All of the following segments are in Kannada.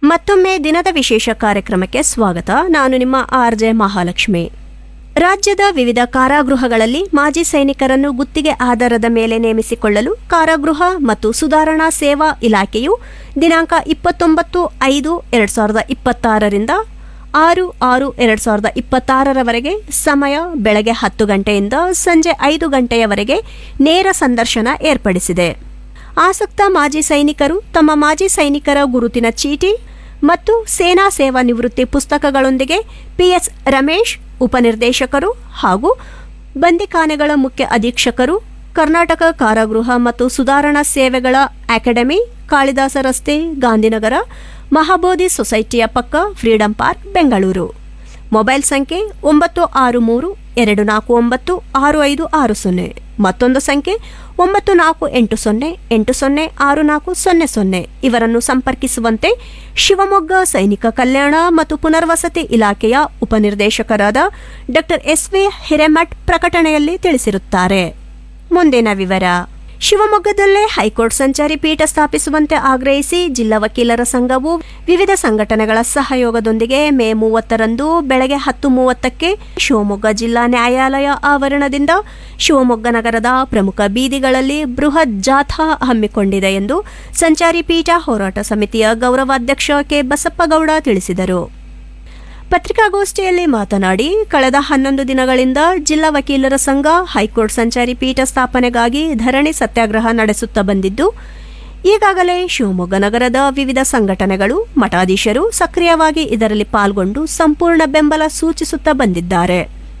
ಮತ್ತೊಮ್ಮೆ ದಿನದ ವಿಶೇಷ ಕಾರ್ಯಕ್ರಮಕ್ಕೆ ಸ್ವಾಗತ ನಾನು ನಿಮ್ಮ ಆರ್ ಜೆ ಮಹಾಲಕ್ಷ್ಮಿ ರಾಜ್ಯದ ವಿವಿಧ ಕಾರಾಗೃಹಗಳಲ್ಲಿ ಮಾಜಿ ಸೈನಿಕರನ್ನು ಗುತ್ತಿಗೆ ಆಧಾರದ ಮೇಲೆ ನೇಮಿಸಿಕೊಳ್ಳಲು ಕಾರಾಗೃಹ ಮತ್ತು ಸುಧಾರಣಾ ಸೇವಾ ಇಲಾಖೆಯು ದಿನಾಂಕ ಇಪ್ಪತ್ತೊಂಬತ್ತು ಐದು ಎರಡ್ ಸಾವಿರದ ಇಪ್ಪತ್ತಾರರಿಂದ ಆರು ಆರು ಎರಡ್ ಸಾವಿರದ ಇಪ್ಪತ್ತಾರರವರೆಗೆ ಸಮಯ ಬೆಳಗ್ಗೆ ಹತ್ತು ಗಂಟೆಯಿಂದ ಸಂಜೆ ಐದು ಗಂಟೆಯವರೆಗೆ ನೇರ ಸಂದರ್ಶನ ಏರ್ಪಡಿಸಿದೆ ಆಸಕ್ತ ಮಾಜಿ ಸೈನಿಕರು ತಮ್ಮ ಮಾಜಿ ಸೈನಿಕರ ಗುರುತಿನ ಚೀಟಿ ಮತ್ತು ಸೇನಾ ಸೇವಾ ನಿವೃತ್ತಿ ಪುಸ್ತಕಗಳೊಂದಿಗೆ ಪಿಎಸ್ ರಮೇಶ್ ಉಪನಿರ್ದೇಶಕರು ಹಾಗೂ ಬಂದಿಖಾನೆಗಳ ಮುಖ್ಯ ಅಧೀಕ್ಷಕರು ಕರ್ನಾಟಕ ಕಾರಾಗೃಹ ಮತ್ತು ಸುಧಾರಣಾ ಸೇವೆಗಳ ಅಕಾಡೆಮಿ ಕಾಳಿದಾಸ ರಸ್ತೆ ಗಾಂಧಿನಗರ ಮಹಾಬೋಧಿ ಸೊಸೈಟಿಯ ಪಕ್ಕ ಫ್ರೀಡಂ ಪಾರ್ಕ್ ಬೆಂಗಳೂರು ಮೊಬೈಲ್ ಸಂಖ್ಯೆ ಒಂಬತ್ತು ಆರು ಮೂರು ಎರಡು ನಾಲ್ಕು ಒಂಬತ್ತು ಆರು ಐದು ಆರು ಸೊನ್ನೆ ಮತ್ತೊಂದು ಸಂಖ್ಯೆ ಒಂಬತ್ತು ನಾಲ್ಕು ಎಂಟು ಸೊನ್ನೆ ಎಂಟು ಸೊನ್ನೆ ಆರು ನಾಲ್ಕು ಸೊನ್ನೆ ಸೊನ್ನೆ ಇವರನ್ನು ಸಂಪರ್ಕಿಸುವಂತೆ ಶಿವಮೊಗ್ಗ ಸೈನಿಕ ಕಲ್ಯಾಣ ಮತ್ತು ಪುನರ್ವಸತಿ ಇಲಾಖೆಯ ಉಪನಿರ್ದೇಶಕರಾದ ಡಾಕ್ಟರ್ ಎಸ್ ವಿ ಹಿರೇಮಠ್ ಪ್ರಕಟಣೆಯಲ್ಲಿ ತಿಳಿಸಿರುತ್ತಾರೆ ಮುಂದಿನ ವಿವರ ಶಿವಮೊಗ್ಗದಲ್ಲೇ ಹೈಕೋರ್ಟ್ ಸಂಚಾರಿ ಪೀಠ ಸ್ಥಾಪಿಸುವಂತೆ ಆಗ್ರಹಿಸಿ ಜಿಲ್ಲಾ ವಕೀಲರ ಸಂಘವು ವಿವಿಧ ಸಂಘಟನೆಗಳ ಸಹಯೋಗದೊಂದಿಗೆ ಮೇ ಮೂವತ್ತರಂದು ಬೆಳಗ್ಗೆ ಹತ್ತು ಮೂವತ್ತಕ್ಕೆ ಶಿವಮೊಗ್ಗ ಜಿಲ್ಲಾ ನ್ಯಾಯಾಲಯ ಆವರಣದಿಂದ ಶಿವಮೊಗ್ಗ ನಗರದ ಪ್ರಮುಖ ಬೀದಿಗಳಲ್ಲಿ ಬೃಹತ್ ಜಾಥಾ ಹಮ್ಮಿಕೊಂಡಿದೆ ಎಂದು ಸಂಚಾರಿ ಪೀಠ ಹೋರಾಟ ಸಮಿತಿಯ ಗೌರವಾಧ್ಯಕ್ಷ ಕೆ ಬಸಪ್ಪಗೌಡ ತಿಳಿಸಿದರು ಪತ್ರಿಕಾಗೋಷ್ಠಿಯಲ್ಲಿ ಮಾತನಾಡಿ ಕಳೆದ ಹನ್ನೊಂದು ದಿನಗಳಿಂದ ಜಿಲ್ಲಾ ವಕೀಲರ ಸಂಘ ಹೈಕೋರ್ಟ್ ಸಂಚಾರಿ ಪೀಠ ಸ್ಥಾಪನೆಗಾಗಿ ಧರಣಿ ಸತ್ಯಾಗ್ರಹ ನಡೆಸುತ್ತಾ ಬಂದಿದ್ದು ಈಗಾಗಲೇ ಶಿವಮೊಗ್ಗ ನಗರದ ವಿವಿಧ ಸಂಘಟನೆಗಳು ಮಠಾಧೀಶರು ಸಕ್ರಿಯವಾಗಿ ಇದರಲ್ಲಿ ಪಾಲ್ಗೊಂಡು ಸಂಪೂರ್ಣ ಬೆಂಬಲ ಸೂಚಿಸುತ್ತಾ ಬಂದಿದ್ದಾರೆ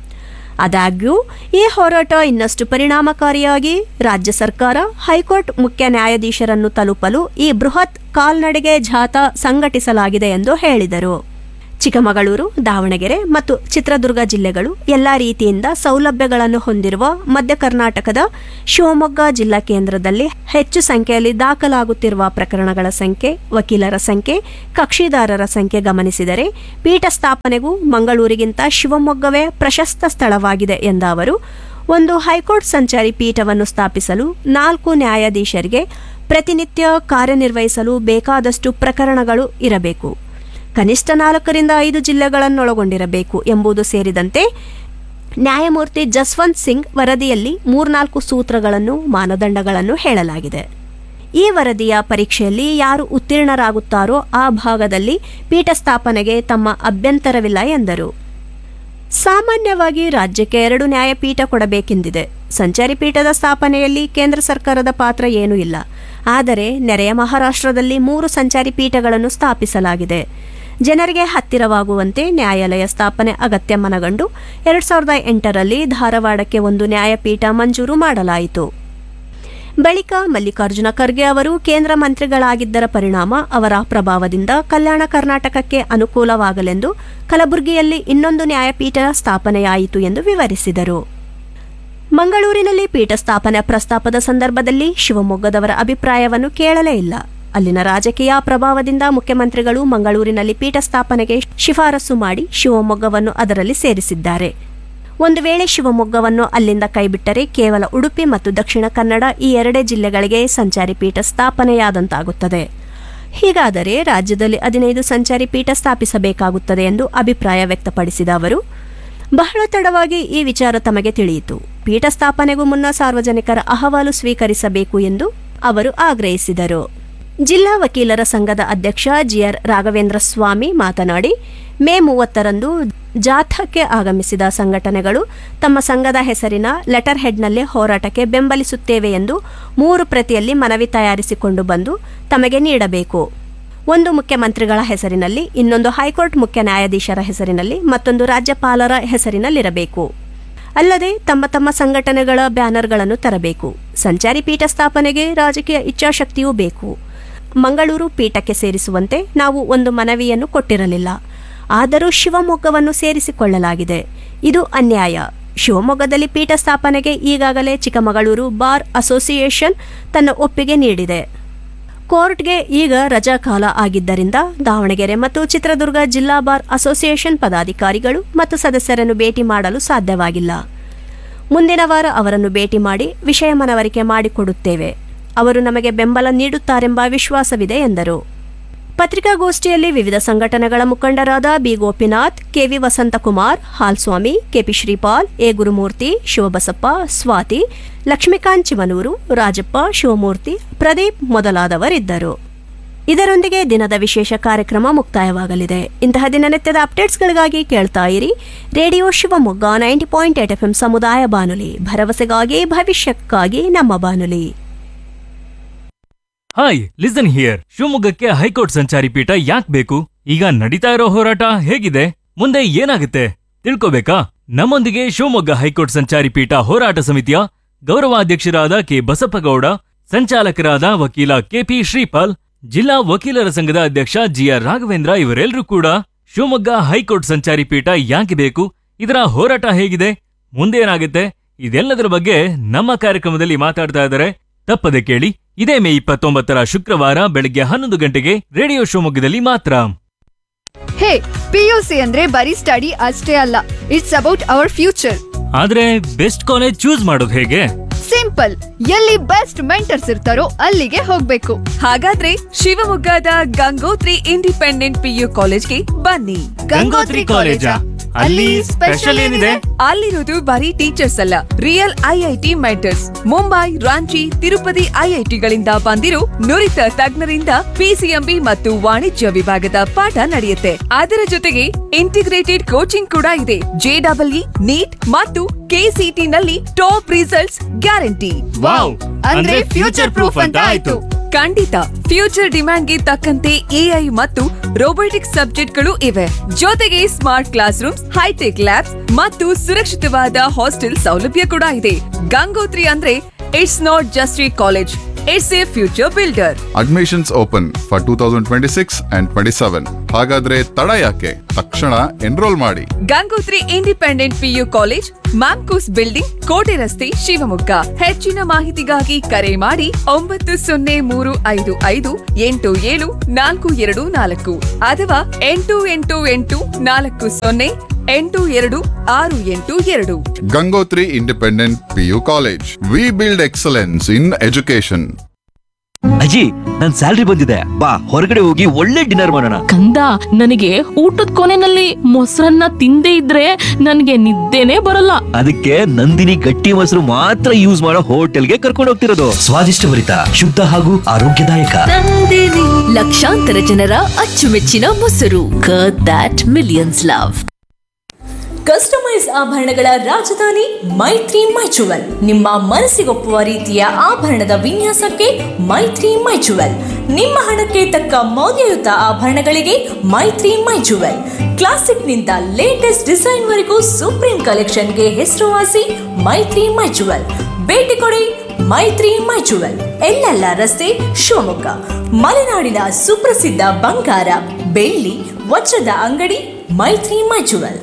ಆದಾಗ್ಯೂ ಈ ಹೋರಾಟ ಇನ್ನಷ್ಟು ಪರಿಣಾಮಕಾರಿಯಾಗಿ ರಾಜ್ಯ ಸರ್ಕಾರ ಹೈಕೋರ್ಟ್ ಮುಖ್ಯ ನ್ಯಾಯಾಧೀಶರನ್ನು ತಲುಪಲು ಈ ಬೃಹತ್ ಕಾಲ್ನಡಿಗೆ ಜಾಥಾ ಸಂಘಟಿಸಲಾಗಿದೆ ಎಂದು ಹೇಳಿದರು ಚಿಕ್ಕಮಗಳೂರು ದಾವಣಗೆರೆ ಮತ್ತು ಚಿತ್ರದುರ್ಗ ಜಿಲ್ಲೆಗಳು ಎಲ್ಲಾ ರೀತಿಯಿಂದ ಸೌಲಭ್ಯಗಳನ್ನು ಹೊಂದಿರುವ ಮಧ್ಯ ಕರ್ನಾಟಕದ ಶಿವಮೊಗ್ಗ ಜಿಲ್ಲಾ ಕೇಂದ್ರದಲ್ಲಿ ಹೆಚ್ಚು ಸಂಖ್ಯೆಯಲ್ಲಿ ದಾಖಲಾಗುತ್ತಿರುವ ಪ್ರಕರಣಗಳ ಸಂಖ್ಯೆ ವಕೀಲರ ಸಂಖ್ಯೆ ಕಕ್ಷಿದಾರರ ಸಂಖ್ಯೆ ಗಮನಿಸಿದರೆ ಪೀಠ ಸ್ಥಾಪನೆಗೂ ಮಂಗಳೂರಿಗಿಂತ ಶಿವಮೊಗ್ಗವೇ ಪ್ರಶಸ್ತ ಸ್ಥಳವಾಗಿದೆ ಎಂದ ಅವರು ಒಂದು ಹೈಕೋರ್ಟ್ ಸಂಚಾರಿ ಪೀಠವನ್ನು ಸ್ಥಾಪಿಸಲು ನಾಲ್ಕು ನ್ಯಾಯಾಧೀಶರಿಗೆ ಪ್ರತಿನಿತ್ಯ ಕಾರ್ಯನಿರ್ವಹಿಸಲು ಬೇಕಾದಷ್ಟು ಪ್ರಕರಣಗಳು ಇರಬೇಕು ಕನಿಷ್ಠ ನಾಲ್ಕರಿಂದ ಐದು ಜಿಲ್ಲೆಗಳನ್ನೊಳಗೊಂಡಿರಬೇಕು ಎಂಬುದು ಸೇರಿದಂತೆ ನ್ಯಾಯಮೂರ್ತಿ ಜಸ್ವಂತ್ ಸಿಂಗ್ ವರದಿಯಲ್ಲಿ ಮೂರ್ನಾಲ್ಕು ಸೂತ್ರಗಳನ್ನು ಮಾನದಂಡಗಳನ್ನು ಹೇಳಲಾಗಿದೆ ಈ ವರದಿಯ ಪರೀಕ್ಷೆಯಲ್ಲಿ ಯಾರು ಉತ್ತೀರ್ಣರಾಗುತ್ತಾರೋ ಆ ಭಾಗದಲ್ಲಿ ಪೀಠ ಸ್ಥಾಪನೆಗೆ ತಮ್ಮ ಅಭ್ಯಂತರವಿಲ್ಲ ಎಂದರು ಸಾಮಾನ್ಯವಾಗಿ ರಾಜ್ಯಕ್ಕೆ ಎರಡು ನ್ಯಾಯಪೀಠ ಕೊಡಬೇಕೆಂದಿದೆ ಸಂಚಾರಿ ಪೀಠದ ಸ್ಥಾಪನೆಯಲ್ಲಿ ಕೇಂದ್ರ ಸರ್ಕಾರದ ಪಾತ್ರ ಏನೂ ಇಲ್ಲ ಆದರೆ ನೆರೆಯ ಮಹಾರಾಷ್ಟ್ರದಲ್ಲಿ ಮೂರು ಸಂಚಾರಿ ಪೀಠಗಳನ್ನು ಸ್ಥಾಪಿಸಲಾಗಿದೆ ಜನರಿಗೆ ಹತ್ತಿರವಾಗುವಂತೆ ನ್ಯಾಯಾಲಯ ಸ್ಥಾಪನೆ ಅಗತ್ಯ ಮನಗಂಡು ಎರಡ್ ಸಾವಿರದ ಎಂಟರಲ್ಲಿ ಧಾರವಾಡಕ್ಕೆ ಒಂದು ನ್ಯಾಯಪೀಠ ಮಂಜೂರು ಮಾಡಲಾಯಿತು ಬಳಿಕ ಮಲ್ಲಿಕಾರ್ಜುನ ಖರ್ಗೆ ಅವರು ಕೇಂದ್ರ ಮಂತ್ರಿಗಳಾಗಿದ್ದರ ಪರಿಣಾಮ ಅವರ ಪ್ರಭಾವದಿಂದ ಕಲ್ಯಾಣ ಕರ್ನಾಟಕಕ್ಕೆ ಅನುಕೂಲವಾಗಲೆಂದು ಕಲಬುರಗಿಯಲ್ಲಿ ಇನ್ನೊಂದು ನ್ಯಾಯಪೀಠ ಸ್ಥಾಪನೆಯಾಯಿತು ಎಂದು ವಿವರಿಸಿದರು ಮಂಗಳೂರಿನಲ್ಲಿ ಪೀಠ ಸ್ಥಾಪನೆ ಪ್ರಸ್ತಾಪದ ಸಂದರ್ಭದಲ್ಲಿ ಶಿವಮೊಗ್ಗದವರ ಅಭಿಪ್ರಾಯವನ್ನು ಕೇಳಲೇ ಇಲ್ಲ ಅಲ್ಲಿನ ರಾಜಕೀಯ ಪ್ರಭಾವದಿಂದ ಮುಖ್ಯಮಂತ್ರಿಗಳು ಮಂಗಳೂರಿನಲ್ಲಿ ಪೀಠ ಸ್ಥಾಪನೆಗೆ ಶಿಫಾರಸು ಮಾಡಿ ಶಿವಮೊಗ್ಗವನ್ನು ಅದರಲ್ಲಿ ಸೇರಿಸಿದ್ದಾರೆ ಒಂದು ವೇಳೆ ಶಿವಮೊಗ್ಗವನ್ನು ಅಲ್ಲಿಂದ ಕೈಬಿಟ್ಟರೆ ಕೇವಲ ಉಡುಪಿ ಮತ್ತು ದಕ್ಷಿಣ ಕನ್ನಡ ಈ ಎರಡೇ ಜಿಲ್ಲೆಗಳಿಗೆ ಸಂಚಾರಿ ಪೀಠ ಸ್ಥಾಪನೆಯಾದಂತಾಗುತ್ತದೆ ಹೀಗಾದರೆ ರಾಜ್ಯದಲ್ಲಿ ಹದಿನೈದು ಸಂಚಾರಿ ಪೀಠ ಸ್ಥಾಪಿಸಬೇಕಾಗುತ್ತದೆ ಎಂದು ಅಭಿಪ್ರಾಯ ವ್ಯಕ್ತಪಡಿಸಿದ ಅವರು ಬಹಳ ತಡವಾಗಿ ಈ ವಿಚಾರ ತಮಗೆ ತಿಳಿಯಿತು ಪೀಠ ಸ್ಥಾಪನೆಗೂ ಮುನ್ನ ಸಾರ್ವಜನಿಕರ ಅಹವಾಲು ಸ್ವೀಕರಿಸಬೇಕು ಎಂದು ಅವರು ಆಗ್ರಹಿಸಿದರು ಜಿಲ್ಲಾ ವಕೀಲರ ಸಂಘದ ಅಧ್ಯಕ್ಷ ಜಿಆರ್ ರಾಘವೇಂದ್ರ ಸ್ವಾಮಿ ಮಾತನಾಡಿ ಮೇ ಮೂವತ್ತರಂದು ಜಾಥಾಕ್ಕೆ ಆಗಮಿಸಿದ ಸಂಘಟನೆಗಳು ತಮ್ಮ ಸಂಘದ ಹೆಸರಿನ ಲೆಟರ್ ಹೆಡ್ನಲ್ಲಿ ಹೋರಾಟಕ್ಕೆ ಬೆಂಬಲಿಸುತ್ತೇವೆ ಎಂದು ಮೂರು ಪ್ರತಿಯಲ್ಲಿ ಮನವಿ ತಯಾರಿಸಿಕೊಂಡು ಬಂದು ತಮಗೆ ನೀಡಬೇಕು ಒಂದು ಮುಖ್ಯಮಂತ್ರಿಗಳ ಹೆಸರಿನಲ್ಲಿ ಇನ್ನೊಂದು ಹೈಕೋರ್ಟ್ ಮುಖ್ಯ ನ್ಯಾಯಾಧೀಶರ ಹೆಸರಿನಲ್ಲಿ ಮತ್ತೊಂದು ರಾಜ್ಯಪಾಲರ ಹೆಸರಿನಲ್ಲಿರಬೇಕು ಅಲ್ಲದೆ ತಮ್ಮ ತಮ್ಮ ಸಂಘಟನೆಗಳ ಬ್ಯಾನರ್ಗಳನ್ನು ತರಬೇಕು ಸಂಚಾರಿ ಪೀಠ ಸ್ಥಾಪನೆಗೆ ರಾಜಕೀಯ ಇಚ್ಛಾಶಕ್ತಿಯೂ ಬೇಕು ಮಂಗಳೂರು ಪೀಠಕ್ಕೆ ಸೇರಿಸುವಂತೆ ನಾವು ಒಂದು ಮನವಿಯನ್ನು ಕೊಟ್ಟಿರಲಿಲ್ಲ ಆದರೂ ಶಿವಮೊಗ್ಗವನ್ನು ಸೇರಿಸಿಕೊಳ್ಳಲಾಗಿದೆ ಇದು ಅನ್ಯಾಯ ಶಿವಮೊಗ್ಗದಲ್ಲಿ ಪೀಠ ಸ್ಥಾಪನೆಗೆ ಈಗಾಗಲೇ ಚಿಕ್ಕಮಗಳೂರು ಬಾರ್ ಅಸೋಸಿಯೇಷನ್ ತನ್ನ ಒಪ್ಪಿಗೆ ನೀಡಿದೆ ಕೋರ್ಟ್ಗೆ ಈಗ ರಜಾ ಕಾಲ ಆಗಿದ್ದರಿಂದ ದಾವಣಗೆರೆ ಮತ್ತು ಚಿತ್ರದುರ್ಗ ಜಿಲ್ಲಾ ಬಾರ್ ಅಸೋಸಿಯೇಷನ್ ಪದಾಧಿಕಾರಿಗಳು ಮತ್ತು ಸದಸ್ಯರನ್ನು ಭೇಟಿ ಮಾಡಲು ಸಾಧ್ಯವಾಗಿಲ್ಲ ಮುಂದಿನ ವಾರ ಅವರನ್ನು ಭೇಟಿ ಮಾಡಿ ವಿಷಯ ಮನವರಿಕೆ ಮಾಡಿಕೊಡುತ್ತೇವೆ ಅವರು ನಮಗೆ ಬೆಂಬಲ ನೀಡುತ್ತಾರೆಂಬ ವಿಶ್ವಾಸವಿದೆ ಎಂದರು ಪತ್ರಿಕಾಗೋಷ್ಠಿಯಲ್ಲಿ ವಿವಿಧ ಸಂಘಟನೆಗಳ ಮುಖಂಡರಾದ B Gopinath KV Vasanthakumar Halaswamy KP Shripal A Gurumurthy Shivabasappa Swathi Lakshmikanth Chimanur Rajappa Shivamurthy Pradeep ಮೊದಲಾದವರಿದ್ದರು ಇದರೊಂದಿಗೆ ದಿನದ ವಿಶೇಷ ಕಾರ್ಯಕ್ರಮ ಮುಕ್ತಾಯವಾಗಲಿದೆ ಇಂತಹ ದಿನನಿತ್ಯದ ಅಪ್ಡೇಟ್ಸ್ಗಳಿಗಾಗಿ ಕೇಳ್ತಾ ಇರಿ radio Shivamogga ninety point eight F ಸಮುದಾಯ ಬಾನುಲಿ ಭರವಸೆಗಾಗಿ ಭವಿಷ್ಯಕ್ಕಾಗಿ ನಮ್ಮ ಬಾನುಲಿ ಹಾಯ್ ಲಿಸನ್ ಹಿಯರ್ ಶಿವಮೊಗ್ಗಕ್ಕೆ ಹೈಕೋರ್ಟ್ ಸಂಚಾರಿ ಪೀಠ ಯಾಕ್ ಬೇಕು ಈಗ ನಡೀತಾ ಇರೋ ಹೋರಾಟ ಹೇಗಿದೆ ಮುಂದೆ ಏನಾಗುತ್ತೆ ತಿಳ್ಕೋಬೇಕಾ ನಮ್ಮೊಂದಿಗೆ ಶಿವಮೊಗ್ಗ ಹೈಕೋರ್ಟ್ ಸಂಚಾರಿ ಪೀಠ ಹೋರಾಟ ಸಮಿತಿಯ ಗೌರವಾಧ್ಯಕ್ಷರಾದ ಕೆ ಬಸಪ್ಪಗೌಡ ಸಂಚಾಲಕರಾದ ವಕೀಲ ಕೆಪಿ ಶ್ರೀಪಾಲ್ ಜಿಲ್ಲಾ ವಕೀಲರ ಸಂಘದ ಅಧ್ಯಕ್ಷ ಜಿಆರ್ ರಾಘವೇಂದ್ರ ಇವರೆಲ್ಲರೂ ಕೂಡ ಶಿವಮೊಗ್ಗ ಹೈಕೋರ್ಟ್ ಸಂಚಾರಿ ಪೀಠ ಯಾಕೆ ಬೇಕು ಇದರ ಹೋರಾಟ ಹೇಗಿದೆ ಮುಂದೆ ಏನಾಗುತ್ತೆ ಇದೆಲ್ಲದರ ಬಗ್ಗೆ ನಮ್ಮ ಕಾರ್ಯಕ್ರಮದಲ್ಲಿ ಮಾತಾಡ್ತಾ ಇದ್ದಾರೆ ತಪ್ಪದೆ ಕೇಳಿ ಇದೇ ಮೇ ಇಪ್ಪತ್ತೊಂಬತ್ತರ ಶುಕ್ರವಾರ ಬೆಳಗ್ಗೆ ಹನ್ನೊಂದು ಗಂಟೆಗೆ ರೇಡಿಯೋ ಶಿವಮೊಗ್ಗದಲ್ಲಿ ಮಾತ್ರ ಹೇ ಪಿಯುಸಿ ಅಂದ್ರೆ ಬರೀ ಸ್ಟಡಿ ಅಷ್ಟೇ ಅಲ್ಲ ಇಟ್ಸ್ ಅಬೌಟ್ ಅವರ್ ಫ್ಯೂಚರ್ ಆದ್ರೆ ಬೆಸ್ಟ್ ಕಾಲೇಜ್ ಚೂಸ್ ಮಾಡೋದು ಹೇಗೆ ಸಿಂಪಲ್ ಎಲ್ಲಿ ಬೆಸ್ಟ್ ಮೆಂಟರ್ಸ್ ಇರ್ತಾರೋ ಅಲ್ಲಿಗೆ ಹೋಗ್ಬೇಕು ಹಾಗಾದ್ರೆ ಶಿವಮೊಗ್ಗದ ಗಂಗೋತ್ರಿ ಇಂಡಿಪೆಂಡೆಂಟ್ ಪಿಯು ಕಾಲೇಜ್ಗೆ ಬನ್ನಿ ಗಂಗೋತ್ರಿ ಕಾಲೇಜಾ? ಅಲ್ಲಿ ಸ್ಪೆಷಲ್ ಏನಿದೆ? ಅಲ್ಲಿರೋದು ಬರೀ ಟೀಚರ್ಸ್ ಅಲ್ಲ real IIT mentors Mumbai Ranchi Tirupati ಐಐಟಿಗಳಿಂದ ಬಂದಿರೋ ನುರಿತ ತಜ್ಞರಿಂದ ಪಿಸಿಎಂಬಿ ಮತ್ತು ವಾಣಿಜ್ಯ ವಿಭಾಗದ ಪಾಠ ನಡೆಯುತ್ತೆ ಅದರ ಜೊತೆಗೆ ಇಂಟಿಗ್ರೇಟೆಡ್ ಕೋಚಿಂಗ್ ಕೂಡ ಇದೆ ಜೆಡಬ್ಲ್ಇ ನೀಟ್ ಮತ್ತು ಕೆಸಿಟಿ ನಲ್ಲಿ ಟಾಪ್ ರಿಸಲ್ಟ್ಸ್ ಗ್ಯಾರಂಟಿ ವಾವ್! ಅಂದ್ರೆ ಫ್ಯೂಚರ್ ಪ್ರೂಫ್ ಅಂತ ಆಯ್ತು ಖಂಡಿತ ಫ್ಯೂಚರ್ ಡಿಮ್ಯಾಂಡ್ಗೆ ತಕ್ಕಂತೆ ಎಐ ಮತ್ತು ರೋಬೋಟಿಕ್ಸ್ ಸಬ್ಜೆಕ್ಟ್ಗಳು ಇವೆ ಜೊತೆಗೆ smart classrooms high tech labs ಮತ್ತು ಸುರಕ್ಷಿತವಾದ ಹಾಸ್ಟೆಲ್ ಸೌಲಭ್ಯ ಕೂಡ ಇದೆ ಗಂಗೋತ್ರಿ ಅಂದ್ರೆ it's not just a college it's a future builder admissions open for two thousand twenty six and twenty seven ಹಾಗಾದ್ರೆ ತಡ ಯಾಕೆ ತಕ್ಷಣ ಎನ್ರೋಲ್ ಮಾಡಿ Gangotri independent PU college MAMCOS building ಕೋಟೆ ರಸ್ತೆ ಶಿವಮೊಗ್ಗ ಹೆಚ್ಚಿನ ಮಾಹಿತಿಗಾಗಿ ಕರೆ ಮಾಡಿ ಒಂಬತ್ತು ಸೊನ್ನೆ ಮೂರು ಐದು ಐದು ಎಂಟು ಏಳು ನಾಲ್ಕು ಎರಡು ನಾಲ್ಕು ಅಥವಾ ಎಂಟು ಎಂಟು ಎಂಟು ನಾಲ್ಕು ಸೊನ್ನೆ ಎಂಟು ಎರಡು ಆರು ಎಂಟು ಎರಡು Gangotri independent PU college we build excellence in education ಅಜ್ಜಿ ನನ್ ಸ್ಯಾಲ್ರಿ ಬಂದಿದೆ ಬಾ ಹೊರಗಡೆ ಹೋಗಿ ಒಳ್ಳೆ ಡಿನ್ನರ್ ಮಾಡೋಣ ಕಂದ ನನಗೆ ಊಟದ ಕೊನೆನಲ್ಲಿ ಮೊಸರನ್ನ ತಿಂದೇ ಇದ್ರೆ ನನಗೆ ನಿದ್ದೆನೇ ಬರಲ್ಲ ಅದಕ್ಕೆ ನಂದಿನಿ ಗಟ್ಟಿ ಮೊಸರು ಮಾತ್ರ ಯೂಸ್ ಮಾಡೋ ಹೋಟೆಲ್ಗೆ ಕರ್ಕೊಂಡು ಹೋಗ್ತಿರೋದು ಸ್ವಾದಿಷ್ಟಭರಿತ ಶುದ್ಧ ಹಾಗೂ ಆರೋಗ್ಯದಾಯಕ ಲಕ್ಷಾಂತರ ಜನರ ಅಚ್ಚುಮೆಚ್ಚಿನ ಮೊಸರು ದಟ್ ಮಿಲಿಯನ್ಸ್ ಲವ್ ಕಸ್ಟಮೈಸ್ ಆಭರಣಗಳ ರಾಜಧಾನಿ ಮೈತ್ರಿ ಮೈಚುವಲ್ ನಿಮ್ಮ ಮನಸ್ಸಿಗೊಪ್ಪುವ ರೀತಿಯ ಆಭರಣದ ವಿನ್ಯಾಸಕ್ಕೆ ಮೈತ್ರಿ ಮೈಚುವಲ್ ನಿಮ್ಮ ಹಣಕ್ಕೆ ತಕ್ಕ ಮೌಲ್ಯಯುತ ಆಭರಣಗಳಿಗೆ ಮೈತ್ರಿ ಮೈಚುವಲ್ ಕ್ಲಾಸಿಕ್ನಿಂದ ಲೇಟೆಸ್ಟ್ ಡಿಸೈನ್ವರೆಗೂ ಸುಪ್ರೀಂ ಕಲೆಕ್ಷನ್ಗೆ ಹೆಸರುವಾಸಿ ಮೈತ್ರಿ ಮೈಚುವಲ್ ಭೇಟಿ ಕೊಡಿ ಮೈತ್ರಿ ಮೈಚುವಲ್ ಎಲ್ಲೆಲ್ಲ ರಸ್ತೆ ಶಿವಮೊಗ್ಗ ಮಲೆನಾಡಿನ ಸುಪ್ರಸಿದ್ಧ ಬಂಗಾರ ಬೆಳ್ಳಿ ವಜ್ರದ ಅಂಗಡಿ ಮೈತ್ರಿ ಮೈಚುವಲ್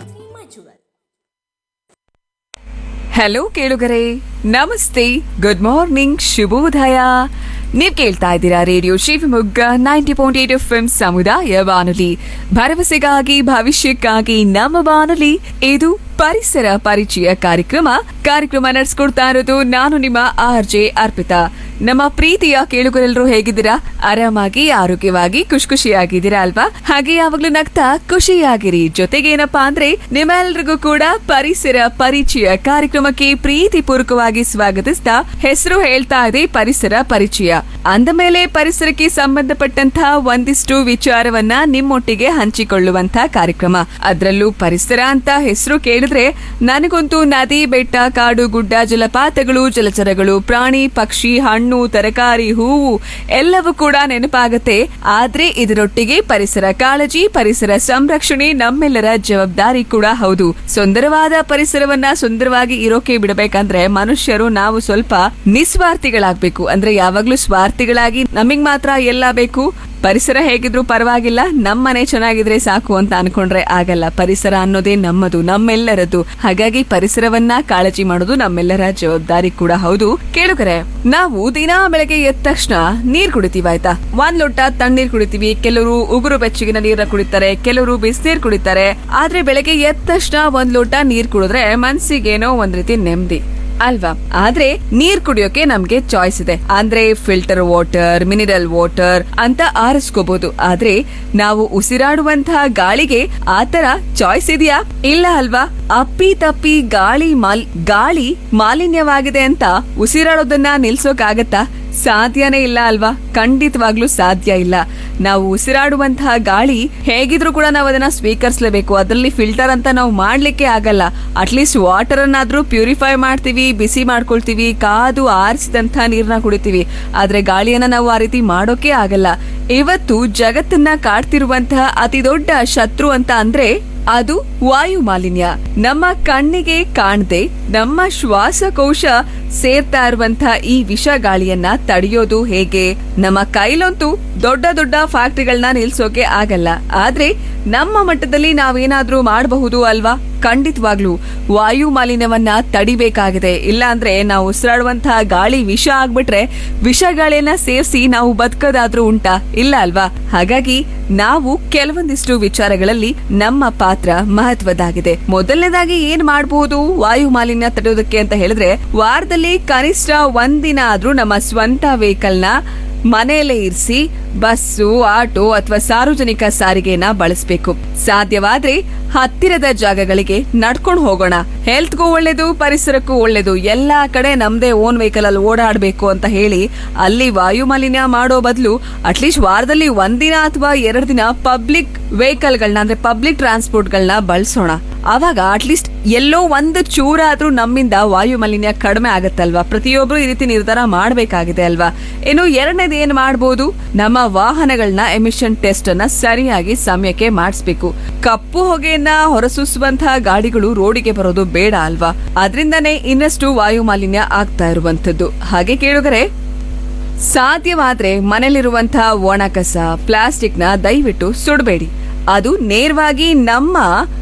ಹಲೋ ಕೇಳುಗರೆ ನಮಸ್ತೆ ಗುಡ್ ಮಾರ್ನಿಂಗ್ ಶುಭೋದಯ ನೀವ್ ಕೇಳ್ತಾ ಇದ್ದೀರಾ radio Shivamogga ninety point eight F M ಸಮುದಾಯ ಬಾನುಲಿ ಭರವಸೆಗಾಗಿ ಭವಿಷ್ಯಕ್ಕಾಗಿ ನಮ್ಮ ಬಾನುಲಿ ಇದು ಪರಿಸರ ಪರಿಚಯ ಕಾರ್ಯಕ್ರಮ ಕಾರ್ಯಕ್ರಮ ನಡೆಸ್ಕೊಡ್ತಾ ಇರೋದು ನಾನು ನಿಮ್ಮ ಆರ್ ಜೆ ಅರ್ಪಿತಾ ನಮ್ಮ ಪ್ರೀತಿಯ ಕೇಳುಗರೆಲ್ಲರೂ ಹೇಗಿದ್ದೀರಾ ಆರಾಮಾಗಿ ಆರೋಗ್ಯವಾಗಿ ಖುಷಿ ಖುಷಿಯಾಗಿದ್ದೀರಾ ಅಲ್ವಾ ಹಾಗೆ ಯಾವಾಗ್ಲೂ ನಗ್ತಾ ಖುಷಿಯಾಗಿರಿ ಜೊತೆಗೇನಪ್ಪಾ ಅಂದ್ರೆ ನಿಮ್ಮೆಲ್ರಿಗೂ ಕೂಡ ಪರಿಸರ ಪರಿಚಯ ಕಾರ್ಯಕ್ರಮಕ್ಕೆ ಪ್ರೀತಿ ಪೂರ್ವಕವಾಗಿ ಸ್ವಾಗತಿಸ್ತಾ ಹೆಸರು ಹೇಳ್ತಾ ಇದೆ ಪರಿಸರ ಪರಿಚಯ ಅಂದ ಮೇಲೆ ಪರಿಸರಕ್ಕೆ ಸಂಬಂಧಪಟ್ಟಂತಹ ಒಂದಿಷ್ಟು ವಿಚಾರವನ್ನ ನಿಮ್ಮೊಟ್ಟಿಗೆ ಹಂಚಿಕೊಳ್ಳುವಂತ ಕಾರ್ಯಕ್ರಮ ಅದ್ರಲ್ಲೂ ಪರಿಸರ ಅಂತ ಹೆಸರು ಕೇಳಿದ್ರೆ ನನಗಂತೂ ನದಿ ಬೆಟ್ಟ ಕಾಡು ಗುಡ್ಡ ಜಲಪಾತಗಳು ಜಲಚರಗಳು ಪ್ರಾಣಿ ಪಕ್ಷಿ ಹಣ್ಣು ತರಕಾರಿ ಹೂವು ಎಲ್ಲವೂ ಕೂಡ ನೆನಪಾಗತ್ತೆ ಆದ್ರೆ ಇದರೊಟ್ಟಿಗೆ ಪರಿಸರ ಕಾಳಜಿ ಪರಿಸರ ಸಂರಕ್ಷಣೆ ನಮ್ಮೆಲ್ಲರ ಜವಾಬ್ದಾರಿ ಕೂಡ ಹೌದು ಸುಂದರವಾದ ಪರಿಸರವನ್ನ ಸುಂದರವಾಗಿ ಇರೋಕೆ ಬಿಡಬೇಕಂದ್ರೆ ಮನುಷ್ಯರು ನಾವು ಸ್ವಲ್ಪ ನಿಸ್ವಾರ್ಥಿಗಳಾಗ್ಬೇಕು ಅಂದ್ರೆ ಯಾವಾಗ್ಲೂ ಸ್ವಾರ್ಥಿಗಳಾಗಿ ನಮಗ್ ಮಾತ್ರ ಎಲ್ಲ ಬೇಕು ಪರಿಸರ ಹೇಗಿದ್ರು ಪರವಾಗಿಲ್ಲ ನಮ್ಮನೆ ಚೆನ್ನಾಗಿದ್ರೆ ಸಾಕು ಅಂತ ಅನ್ಕೊಂಡ್ರೆ ಆಗಲ್ಲ ಪರಿಸರ ಅನ್ನೋದೇ ನಮ್ಮದು ನಮ್ಮೆಲ್ಲರದ್ದು ಹಾಗಾಗಿ ಪರಿಸರವನ್ನ ಕಾಳಜಿ ಮಾಡೋದು ನಮ್ಮೆಲ್ಲರ ಜವಾಬ್ದಾರಿ ಕೂಡ ಹೌದು ಕೇಳುಗರೆ ನಾವು ದಿನಾ ಬೆಳಗ್ಗೆ ಎದ್ದ ತಕ್ಷಣ ನೀರ್ ಕುಡಿತೀವಿ ಆಯ್ತಾ ಒಂದ್ ಲೋಟ ತಣ್ಣೀರ್ ಕುಡಿತೀವಿ ಕೆಲವರು ಉಗುರು ಬೆಚ್ಚಗಿನ ನೀರನ್ನ ಕುಡಿತಾರೆ ಕೆಲವರು ಬಿಸಿನೀರ್ ಕುಡಿತಾರೆ ಆದ್ರೆ ಬೆಳಗ್ಗೆ ಎದ್ದ ತಕ್ಷಣ ಒಂದ್ ಲೋಟ ನೀರ್ ಕುಡಿದ್ರೆ ಮನ್ಸಿಗೇನೋ ಒಂದ್ ರೀತಿ ನೆಮ್ಮದಿ ಅಲ್ವಾ ಆದ್ರೆ ನೀರ್ ಕುಡಿಯೋಕೆ ನಮ್ಗೆ ಚಾಯ್ಸ್ ಇದೆ ಅಂದ್ರೆ ಫಿಲ್ಟರ್ ವಾಟರ್ ಮಿನರಲ್ ವಾಟರ್ ಅಂತ ಆರಿಸ್ಕೋಬಹುದು ಆದ್ರೆ ನಾವು ಉಸಿರಾಡುವಂತಹ ಗಾಳಿಗೆ ಆತರ ಚಾಯ್ಸ್ ಇದೆಯಾ ಇಲ್ಲ ಅಲ್ವಾ ಅಪ್ಪಿ ತಪ್ಪಿ ಗಾಳಿ ಮಾಲ್ ಗಾಳಿ ಮಾಲಿನ್ಯವಾಗಿದೆ ಅಂತ ಉಸಿರಾಡೋದನ್ನ ನಿಲ್ಸೋಕಾಗತ್ತಾ ಸಾಧ್ಯನೇ ಇಲ್ಲ ಅಲ್ವಾ ಖಂಡಿತವಾಗ್ಲೂ ಸಾಧ್ಯ ಇಲ್ಲ ನಾವು ಉಸಿರಾಡುವಂತಹ ಗಾಳಿ ಹೇಗಿದ್ರೂ ಕೂಡ ನಾವು ಅದನ್ನ ಸ್ವೀಕರಿಸಲೇಬೇಕು ಅದರಲ್ಲಿ ಫಿಲ್ಟರ್ ಅಂತ ನಾವು ಮಾಡ್ಲಿಕ್ಕೆ ಆಗಲ್ಲ ಅಟ್ಲೀಸ್ಟ್ ವಾಟರ್ ಅನ್ನಾದ್ರೂ ಪ್ಯೂರಿಫೈ ಮಾಡ್ತೀವಿ ಬಿಸಿ ಮಾಡ್ಕೊಳ್ತೀವಿ ಕಾದು ಆರಿಸಿದಂತ ನೀರ್ನ ಕುಡಿತೀವಿ ಆದ್ರೆ ಗಾಳಿಯನ್ನ ನಾವು ಆ ರೀತಿ ಮಾಡೋಕೆ ಆಗಲ್ಲ ಇವತ್ತು ಜಗತ್ತನ್ನ ಕಾಡ್ತಿರುವಂತಹ ಅತಿ ದೊಡ್ಡ ಶತ್ರು ಅಂತ ಅಂದ್ರೆ ಅದು ವಾಯು ಮಾಲಿನ್ಯ ನಮ್ಮ ಕಣ್ಣಿಗೆ ಕಾಣದೆ ನಮ್ಮ ಶ್ವಾಸಕೋಶ ಸೇರ್ತಾ ಇರುವಂತಹ ಈ ವಿಷ ಗಾಳಿಯನ್ನ ತಡೆಯೋದು ಹೇಗೆ ನಮ್ಮ ಕೈಲಂತೂ ದೊಡ್ಡ ದೊಡ್ಡ ಫ್ಯಾಕ್ಟರಿಗಳನ್ನ ನಿಲ್ಸೋಕೆ ಆಗಲ್ಲ ಆದ್ರೆ ನಮ್ಮ ಮಟ್ಟದಲ್ಲಿ ನಾವೇನಾದ್ರೂ ಮಾಡಬಹುದು ಅಲ್ವಾ ಖಂಡಿತವಾಗ್ಲೂ ವಾಯು ಮಾಲಿನ್ಯವನ್ನ ತಡಿಬೇಕಾಗಿದೆ ಇಲ್ಲ ಅಂದ್ರೆ ನಾವು ಉಸಿರಾಡುವಂತಹ ಗಾಳಿ ವಿಷ ಆಗ್ಬಿಟ್ರೆ ವಿಷ ಗಾಳಿಯನ್ನ ಸೇರಿಸಿ ನಾವು ಬದುಕೋದಾದ್ರೂ ಉಂಟಾ ಇಲ್ಲ ಅಲ್ವಾ ಹಾಗಾಗಿ ನಾವು ಕೆಲವೊಂದಿಷ್ಟು ವಿಚಾರಗಳಲ್ಲಿ ನಮ್ಮ ಪಾತ್ರ ಮಹತ್ವದಾಗಿದೆ ಮೊದಲನೇದಾಗಿ ಏನ್ ಮಾಡಬಹುದು ವಾಯು ಮಾಲಿನ್ಯ ತಡೆಯೋದಕ್ಕೆ ಅಂತ ಹೇಳಿದ್ರೆ ವಾರದಲ್ಲಿ ಕನಿಷ್ಠ ಒಂದಿನ ಆದ್ರೂ ನಮ್ಮ ಸ್ವಂತ ವೆಹಿಕಲ್ ನ ಮನೆಯಲ್ಲೇ ಇರಿಸಿ ಬಸ್ಸು ಆಟೋ ಅಥವಾ ಸಾರ್ವಜನಿಕ ಸಾರಿಗೆನ ಬಳಸಬೇಕು ಸಾಧ್ಯವಾದ್ರೆ ಹತ್ತಿರದ ಜಾಗಗಳಿಗೆ ನಡ್ಕೊಂಡು ಹೋಗೋಣ ಹೆಲ್ತ್ಗೂ ಒಳ್ಳೇದು ಪರಿಸರಕ್ಕೂ ಒಳ್ಳೇದು ಎಲ್ಲಾ ಕಡೆ ನಮ್ದೇ ಓನ್ ವೆಹಿಕಲ್ ಅಲ್ಲಿ ಓಡಾಡಬೇಕು ಅಂತ ಹೇಳಿ ಅಲ್ಲಿ ವಾಯು ಮಾಲಿನ್ಯ ಮಾಡೋ ಬದಲು ಅಟ್ಲೀಸ್ಟ್ ವಾರದಲ್ಲಿ ಒಂದಿನ ಅಥವಾ ಎರಡು ದಿನ ಪಬ್ಲಿಕ್ ವೆಹಿಕಲ್ಗಳನ್ನ ಅಂದ್ರೆ ಪಬ್ಲಿಕ್ ಟ್ರಾನ್ಸ್ಪೋರ್ಟ್ಗಳನ್ನ ಬಳಸೋಣ ಅವಾಗ ಅಟ್ಲೀಸ್ಟ್ ಎಲ್ಲೋ ಒಂದು ಚೂರ ಆದ್ರೂ ನಮ್ಮಿಂದ ವಾಯು ಮಾಲಿನ್ಯ ಕಡಿಮೆ ಆಗತ್ತಲ್ವಾ ಪ್ರತಿಯೊಬ್ರು ಈ ರೀತಿ ನಿರ್ಧಾರ ಮಾಡಬೇಕಾಗಿದೆ ಅಲ್ವಾ ಇನ್ನು ಎರಡನೇದು ಏನ್ ಮಾಡ್ಬೋದು ನಮ್ಮ ವಾಹನಗಳನ್ನ ಎಮಿಷನ್ ಟೆಸ್ಟ್ ಅನ್ನ ಸರಿಯಾಗಿ ಸಮಯಕ್ಕೆ ಮಾಡಿಸ್ಬೇಕು ಕಪ್ಪು ಹೊಗೆಯನ್ನ ಹೊರಸೂಸುವಂತಹ ಗಾಡಿಗಳು ರೋಡಿಗೆ ಬರೋದು ಬೇಡ ಅಲ್ವಾ ಅದರಿಂದನೇ ಇನ್ನಷ್ಟು ವಾಯು ಮಾಲಿನ್ಯ ಆಗ್ತಾ ಇರುವಂತದ್ದು ಹಾಗೆ ಕೇಳುಗರೆ ಸಾಧ್ಯವಾದ್ರೆ ಮನೇಲಿರುವಂತಹ ಒಣ ಕಸ ಪ್ಲಾಸ್ಟಿಕ್ನ ದಯವಿಟ್ಟು ಸುಡಬೇಡಿ ಅದು ನೇರವಾಗಿ ನಮ್ಮ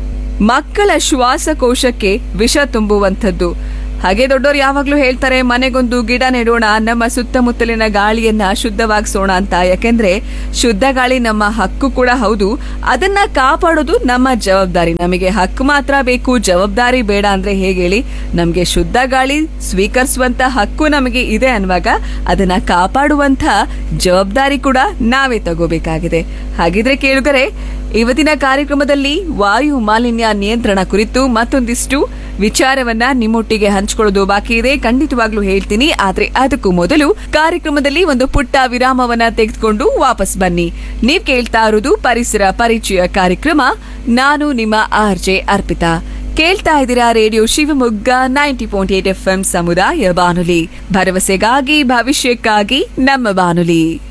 ಮಕ್ಕಳ ಶ್ವಾಸಕೋಶಕ್ಕೆ ವಿಷ ತುಂಬುವಂಥದ್ದು ಹಾಗೆ ದೊಡ್ಡವರು ಯಾವಾಗ್ಲೂ ಹೇಳ್ತಾರೆ ಮನೆಗೊಂದು ಗಿಡ ನೆಡೋಣ ನಮ್ಮ ಸುತ್ತಮುತ್ತಲಿನ ಗಾಳಿಯನ್ನ ಶುದ್ಧವಾಗಿಸೋಣ ಅಂತ ಯಾಕೆಂದ್ರೆ ಶುದ್ಧ ಗಾಳಿ ನಮ್ಮ ಹಕ್ಕು ಕೂಡ ಹೌದು ಅದನ್ನ ಕಾಪಾಡೋದು ನಮ್ಮ ಜವಾಬ್ದಾರಿ ನಮಗೆ ಹಕ್ಕು ಮಾತ್ರ ಬೇಕು ಜವಾಬ್ದಾರಿ ಬೇಡ ಅಂದ್ರೆ ಹೇಗೆ ಹೇಳಿ ನಮಗೆ ಶುದ್ಧ ಗಾಳಿ ಸ್ವೀಕರಿಸುವಂತ ಹಕ್ಕು ನಮಗೆ ಇದೆ ಅನ್ನುವಾಗ ಅದನ್ನ ಕಾಪಾಡುವಂತ ಜವಾಬ್ದಾರಿ ಕೂಡ ನಾವೇ ತಗೋಬೇಕಾಗಿದೆ ಹಾಗಿದ್ರೆ ಕೇಳುಗರೆ ಇವತ್ತಿನ ಕಾರ್ಯಕ್ರಮದಲ್ಲಿ ವಾಯು ಮಾಲಿನ್ಯ ನಿಯಂತ್ರಣ ಕುರಿತು ಮತ್ತೊಂದಿಷ್ಟು ವಿಚಾರವನ್ನ ನಿಮ್ಮೊಟ್ಟಿಗೆ ಹಂಚ್ಕೊಳ್ಳೋದು ಬಾಕಿ ಇದೆ ಖಂಡಿತವಾಗ್ಲೂ ಹೇಳ್ತೀನಿ ಆದ್ರೆ ಅದಕ್ಕೂ ಮೊದಲು ಕಾರ್ಯಕ್ರಮದಲ್ಲಿ ಒಂದು ಪುಟ್ಟ ವಿರಾಮವನ್ನ ತೆಗೆದುಕೊಂಡು ವಾಪಸ್ ಬನ್ನಿ ನೀವ್ ಕೇಳ್ತಾ ಇರೋದು ಪರಿಸರ ಪರಿಚಯ ಕಾರ್ಯಕ್ರಮ ನಾನು ನಿಮ್ಮ ಆರ್ ಜೆ ಅರ್ಪಿತಾ ಕೇಳ್ತಾ ಇದ್ದೀರಾ radio Shivamogga ninety point eight F M ಸಮುದಾಯ ಬಾನುಲಿ ಭರವಸೆಗಾಗಿ ಭವಿಷ್ಯಕ್ಕಾಗಿ ನಮ್ಮ ಬಾನುಲಿ